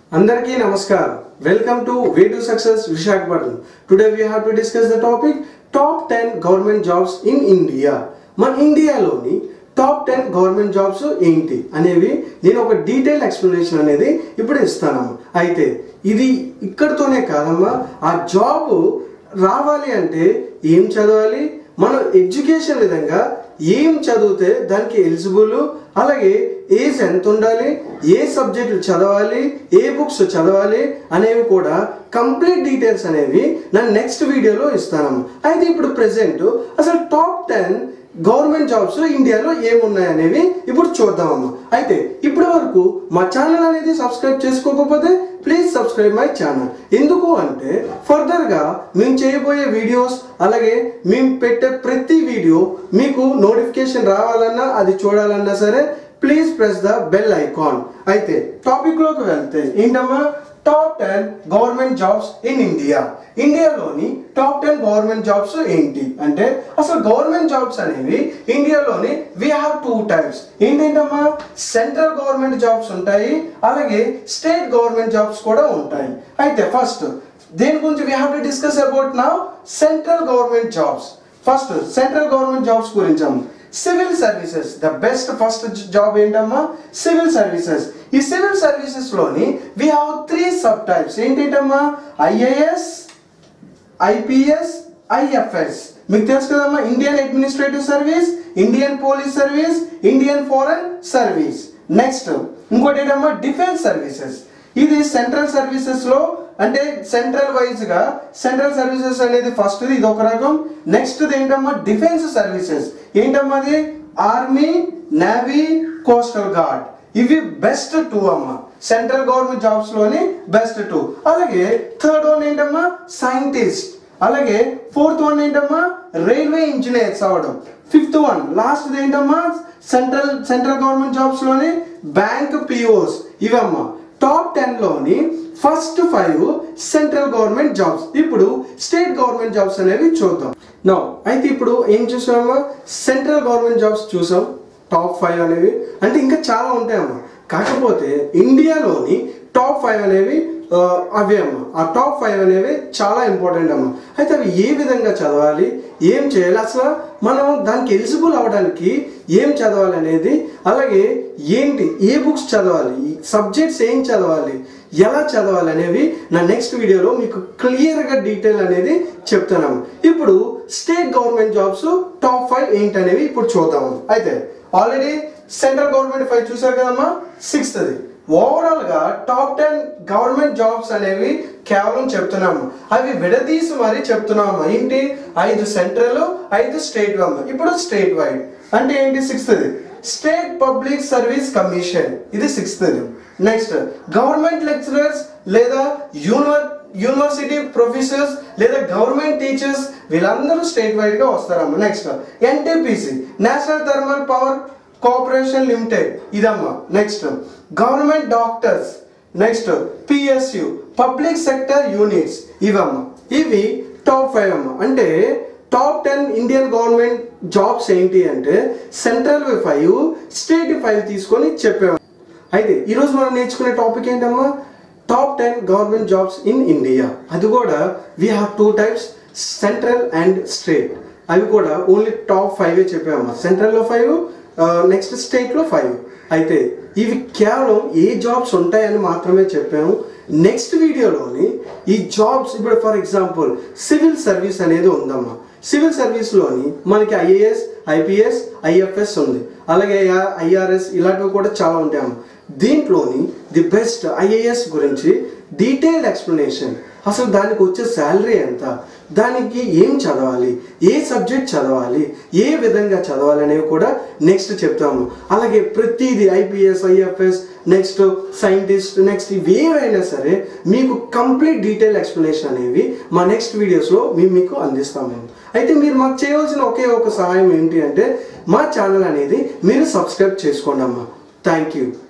అందరికీ నమస్కారం welcome to way to success Visakhapatnam today we have to discuss the topic top ten government jobs in India మన ఇండియాలోని top ten government jobs ఏంటి అనేవి నేను ఒక డీటెయిల్ ఎక్స్ప్లెనేషన్ అనేది ఇప్పుడు ఇస్తానమ్మా అయితే ఇది ఇక్కడితోనే కాదమ్మా ఆ జాబ్ రావాలి అంటే ఏం చదవాలి మనం ఎడ్యుకేషన్ విధంగా ఏం చదివితే దానికి ఎలిజిబుల్ అలాగే ఏజ్ ఎంత ఉండాలి ఏ సబ్జెక్టులు చదవాలి ఏ బుక్స్ చదవాలి అనేవి కూడా కంప్లీట్ డీటెయిల్స్ అనేవి నేను నెక్స్ట్ వీడియోలో ఇస్తాను అయితే ఇప్పుడు ప్రెసెంట్ అసలు టాప్ టెన్ గవర్నమెంట్ జాబ్స్ ఇండియాలో ఏమున్నాయి అనేవి ఇప్పుడు చూద్దామమ్మా అయితే ఇప్పటి వరకు మా ఛానల్ అనేది సబ్స్క్రైబ్ చేసుకోకపోతే ప్లీజ్ సబ్స్క్రైబ్ మై ఛానల్ ఎందుకు అంటే ఫర్దర్గా మేము చేయబోయే వీడియోస్ అలాగే మేము పెట్టే ప్రతి వీడియో మీకు నోటిఫికేషన్ రావాలన్నా అది చూడాలన్నా సరే please press the bell icon అయితే టాపిక్లోకి వెళ్తే ఏంటమ్మా top ten government jobs in India ఇండియాలోని టాప్ టెన్ గవర్నమెంట్ జాబ్స్ ఏంటి అంటే అసలు గవర్నమెంట్ జాబ్స్ అనేవి ఇండియాలోని వి హ్యావ్ టూ టైప్స్ ఏంటంటమ్మా సెంట్రల్ గవర్నమెంట్ జాబ్స్ ఉంటాయి అలాగే స్టేట్ గవర్నమెంట్ జాబ్స్ కూడా ఉంటాయి అయితే ఫస్ట్ దేని గురించి we have to discuss about now central government jobs first central government jobs గురించి civil services the best first job ఏంటమ్మా సివిల్ సర్వీసెస్ ఈ సివిల్ సర్వీసెస్ లోని we have three sub types ఏంటమ్మా ఐఏఎస్ ఐపీఎస్ ఐఎఫ్ఎస్ మీకు తెలుసు కదమ్మా Indian administrative service Indian police service Indian foreign service next ఇంకోటి ఏంటమ్మా డిఫెన్స్ సర్వీసెస్ ఇది సెంట్రల్ సర్వీసెస్ లో అంటే సెంట్రల్ వైజ్ గా సెంట్రల్ సర్వీసెస్ అనేది ఫస్ట్ ఇది ఒక రకం నెక్స్ట్ ఏంటమ్మా డిఫెన్స్ సర్వీసెస్ ఏంటమ్మా అది ఆర్మీ నేవీ కోస్టల్ గార్డ్ ఇవి బెస్ట్ టూ అమ్మా సెంట్రల్ గవర్నమెంట్ జాబ్స్ లోని బెస్ట్ టూ అలాగే థర్డ్ వన్ ఏంటమ్మా సైంటిస్ట్ అలాగే ఫోర్త్ వన్ ఏంటమ్మా రైల్వే ఇంజనీర్స్ అవ్వడం ఫిఫ్త్ వన్ లాస్ట్ ఏంటమ్మా సెంట్రల్ సెంట్రల్ గవర్నమెంట్ జాబ్స్ లోని బ్యాంక్ పిఓస్ ఇవమ్మా టాప్ టెన్ లోని first five central government jobs ఇప్పుడు స్టేట్ గవర్నమెంట్ జాబ్స్ అనేవి చూద్దాం నో అయితే ఇప్పుడు ఏం చూసామా సెంట్రల్ గవర్నమెంట్ జాబ్స్ చూసాం టాప్ ఫైవ్ అనేవి అంటే ఇంకా చాలా ఉంటాయమ్మా కాకపోతే ఇండియాలోని టాప్ ఫైవ్ అనేవి ఆ, అవే అమ్మ ఆ టాప్ ఫైవ్ అనేవి చాలా ఇంపార్టెంట్ అమ్మ అయితే అవి ఏ విధంగా చదవాలి ఏం చేయాలి అసలు మనం దానికి ఎలిజిబుల్ అవ్వడానికి ఏం చదవాలి అనేది అలాగే ఏంటి ఏ బుక్స్ చదవాలి సబ్జెక్ట్స్ ఏం చదవాలి ఎలా చదవాలి అనేవి నా నెక్స్ట్ వీడియోలో మీకు క్లియర్గా డీటెయిల్ అనేది చెప్తున్నాము ఇప్పుడు state government jobs top five ఏంటనేవి ఇప్పుడు చూద్దాము అయితే ఆల్రెడీ సెంట్రల్ గవర్నమెంట్ ఫైవ్ చూసారు కదమ్మా సిక్స్త్ అది ఓవరాల్ గా టాప్ టెన్ గవర్నమెంట్ జాబ్స్ అనేవి కేవలం చెప్తున్నాము అవి విడదీసి మరీ చెప్తున్నాము ఏంటి ఐదు సెంట్రల్ ఐదు స్టేట్ అమ్మ ఇప్పుడు స్టేట్ వైడ్ అంటే ఏంటి sixth state public service commission ఇది సిక్స్త్ నెక్స్ట్ గవర్నమెంట్ లెక్చరర్స్ లేదా యూనివర్ యూనివర్సిటీ ప్రొఫెసర్స్ లేదా గవర్నమెంట్ టీచర్స్ వీళ్ళందరూ స్టేట్ వైడ్ గా వస్తారమ్మా next NTPC national thermal power corporation limited ఇదమ్మా next government doctors next PSU public sector units ఇవమ్మా ఇవి టాప్ ఫైవ్ అమ్మా అంటే top ten Indian government jobs ఏంటి అంటే సెంట్రల్ ఫైవ్ స్టేట్ ఫైవ్ తీసుకొని చెప్పాము అయితే ఈరోజు మనం నేర్చుకునే టాపిక్ ఏంటమ్మా top ten government jobs in India అది కూడా we have two types central and state అవి కూడా ఓన్లీ టాప్ ఫైవ్ చెప్పామమ్మా సెంట్రల్లో ఫైవ్ నెక్స్ట్ స్టేట్లో ఫైవ్ అయితే ఇవి కేవలం ఏ జాబ్స్ ఉంటాయని మాత్రమే చెప్పాము నెక్స్ట్ వీడియోలోని ఈ జాబ్స్ ఇప్పుడు ఫర్ ఎగ్జాంపుల్ సివిల్ సర్వీస్ అనేది ఉందమ్మా సివిల్ సర్వీస్లోని మనకి ఐఏఎస్ ఐపీఎస్ ఐఎఫ్ఎస్ ఉంది అలాగే ఐఆర్ఎస్ ఇలాంటివి కూడా చాలా ఉంటాయమ్మా దీంట్లోని ది బెస్ట్ ఐఏఎస్ గురించి డీటెయిల్డ్ ఎక్స్ప్లెనేషన్ అసలు దానికి వచ్చే శాలరీ ఎంత దానికి ఏం చదవాలి ఏ సబ్జెక్ట్ చదవాలి ఏ విధంగా చదవాలి అనేవి కూడా నెక్స్ట్ చెప్తాము అలాగే ప్రతిదీ IPS IFS next scientist next ఇవేవైనా సరే మీకు కంప్లీట్ డీటెయిల్ ఎక్స్ప్లెనేషన్ అనేవి మా నెక్స్ట్ వీడియోస్లో మేము మీకు అందిస్తాము అయితే మీరు మాకు చేయవలసిన ఒకే ఒక సహాయం ఏంటి అంటే మా ఛానల్ అనేది మీరు సబ్స్క్రైబ్ చేసుకోండి అమ్మా థ్యాంక్ యూ